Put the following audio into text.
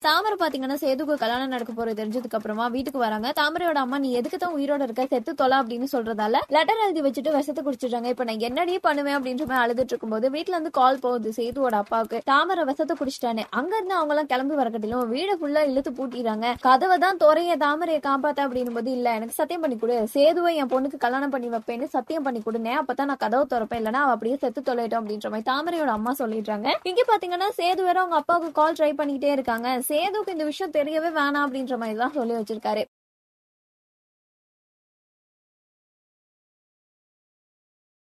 தாமரை பாத்தீங்கன்னா சேதுக்கு கல்யாணம் நடக்க போறது தெரிஞ்சதுக்கு அப்புறமா வீட்டுக்கு வராங்க தாமரையோட அம்மா நீ எதுக்கு தான் உயிரோட இருக்க செத்து தொலை அப்படின்னு சொல்றதால லெட்டர் எழுதி வச்சுட்டு விஷத்தை குடிச்சிடுறாங்க இப்ப நான் என்னடி பண்ணுவேன் அப்படின்ற மாதிரி அழுதுட்டு இருக்கும்போது வீட்டுல இருந்து கால் போகுது சேதுவோட அப்பாவுக்கு தாமரை விஷத்தை குடிச்சிட்டானே அங்க இருந்து அவங்க எல்லாம் கிளம்பி வரக்கட்டிலும் வீடு ஃபுல்லா இழுத்து பூட்டிடுறாங்க கதவை தான் துறைய தாமரையை காப்பாத்த அப்படின்னும் போது இல்ல எனக்கு சத்தியம் பண்ணி கொடு சேதுவை என் பொண்ணுக்கு கல்யாணம் பண்ணி வைப்பேன்னு சத்தியம் பண்ணி கொடுனே அப்பதான் நான் கதவை திறப்பேன் இல்லைன்னா அவ அப்படியே செத்து தொலைட்டோம் அப்படின்ற மாதிரி தாமரையோட அம்மா சொல்லிடுறாங்க இங்க பாத்தீங்கன்னா சேது வேற அவங்க அப்பாவுக்கு கால் ட்ரை பண்ணிட்டே இருக்காங்க சேதுக்கு இந்த விஷயம் தெரியவே வேணாம் அப்படின்ற மாதிரி தான் சொல்லி வச்சிருக்காரு